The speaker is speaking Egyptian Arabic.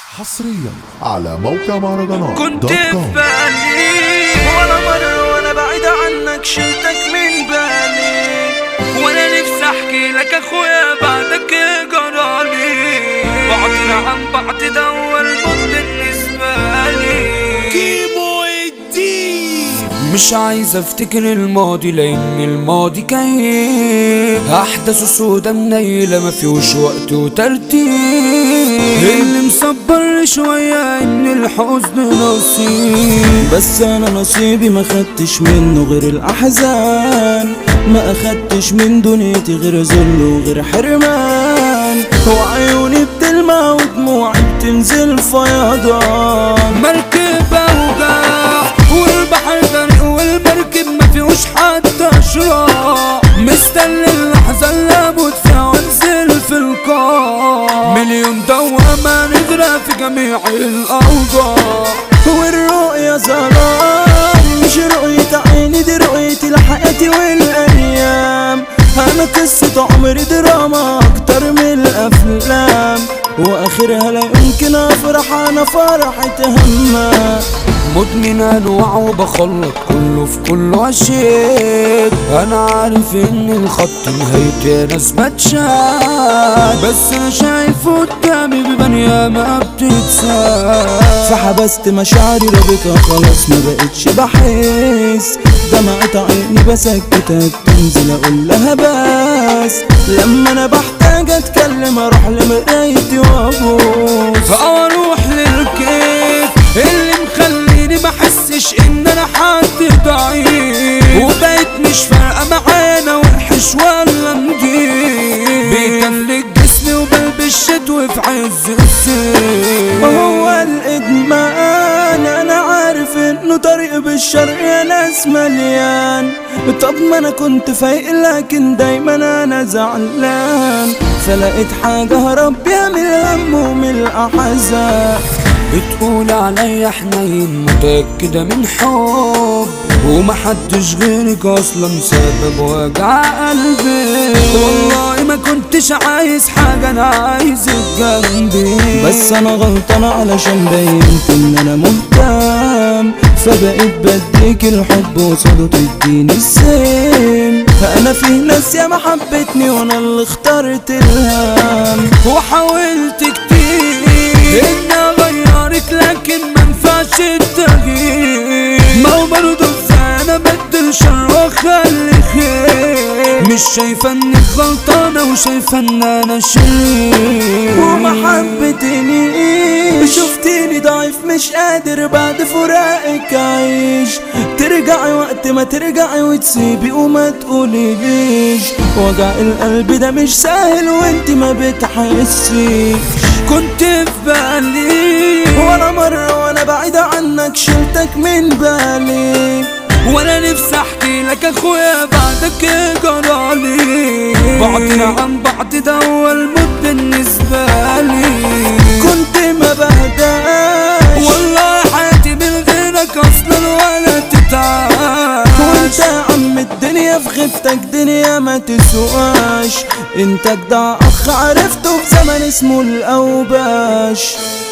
حصريا على موقع مهرجانات كنت دوت في كوم. بالي ولا مرة وانا بعيد عنك شلتك من بالي وانا نفسي احكي لك اخويا بعدك إيه جرالي بعدنا عن بعض ده اول موت بالنسبة لي كيمو الدين مش عايز افتكر الماضي لان الماضي كئيب احداثه سودا منيلة ما فيهوش وقت وترتيب اللي مصبر شوية ان الحزن نصيب بس انا نصيبي ما خدتش منه غير الاحزان ما اخدتش من دنيتي غير ذل وغير حرمان وعيوني بتلمع ودموعي بتنزل فيضان مركبة وجاع والبحر غرق والمركب ما فيهوش حتى شراع مستني اللحظة اللي اموت فيها وانزل في القاع مليون دوامة نغرق في جميع الاوضاع والرؤية ظلام مش رؤية عيني دي رؤيتي لحياتي والايام انا قصة عمري دراما اكتر من الافلام واخرها لا يمكن افرح انا فرحة هما مدمن انواع وبخلط كله في كله عشيت انا عارف ان الخط نهايته ناس بتشاد بس انا شايف قدامي ببنية ما بتتساب فحبست مشاعري رابطة خلاص ما بقتش بحس دمعت عيني بسكتها بتنزل اقول لها بس لما انا بحتاج اتكلم اروح لمرايتي وابوس فاروح للكيف اللي مخليني ما احسش ان انا حد ضعيف وبقيت مش فارقه معانا وحش ولا نجيب بيكلك جسمي وبلبس شتوي في عز الصيف وهو الادمان انا عارف انه طريق بالشر يا ناس مليان طب ما انا كنت فايق لكن دايما انا زعلان فلقيت حاجة هرب بيها من الهم ومن الاحزان بتقول عليا حنين متأكدة من حب ومحدش غيرك اصلا سبب وجع قلبي والله ما كنتش عايز حاجة انا عايزك جنبي بس انا غلطان علشان بينت ان انا مهتم فبقيت بديك الحب وصاده تديني السم انا فيه ناس يا ما حبتني وانا اللي اخترت الهم وحاولت كتير اني اغيرك لكن ما ينفعش التغيير ما هو برضه ازاي انا بدل شر واخلي خير مش شايفه انك غلطانه وشايفه ان انا شرير وما حبتني شفتيني ضعيف مش قادر بعد فراقك اعيش ترجعي وقت ما ترجعي وتسيبي وما تقوليليش وجع القلب ده مش سهل وانت ما بتحسيش كنت في بالي ولا مرة وانا بعيد عنك شلتك من بالي وانا نفسي احكي لك اخويا بعدك إيه جرالي بعدنا عن بعض ده اول موت بالنسبه لي كنت ما بهداش والله حياتي من غيرك اصلا ولا تتعاش وانت يا عم الدنيا في غيبتك دنيا ما تسواش انت جدع اخ عرفته في زمن اسمه الاوباش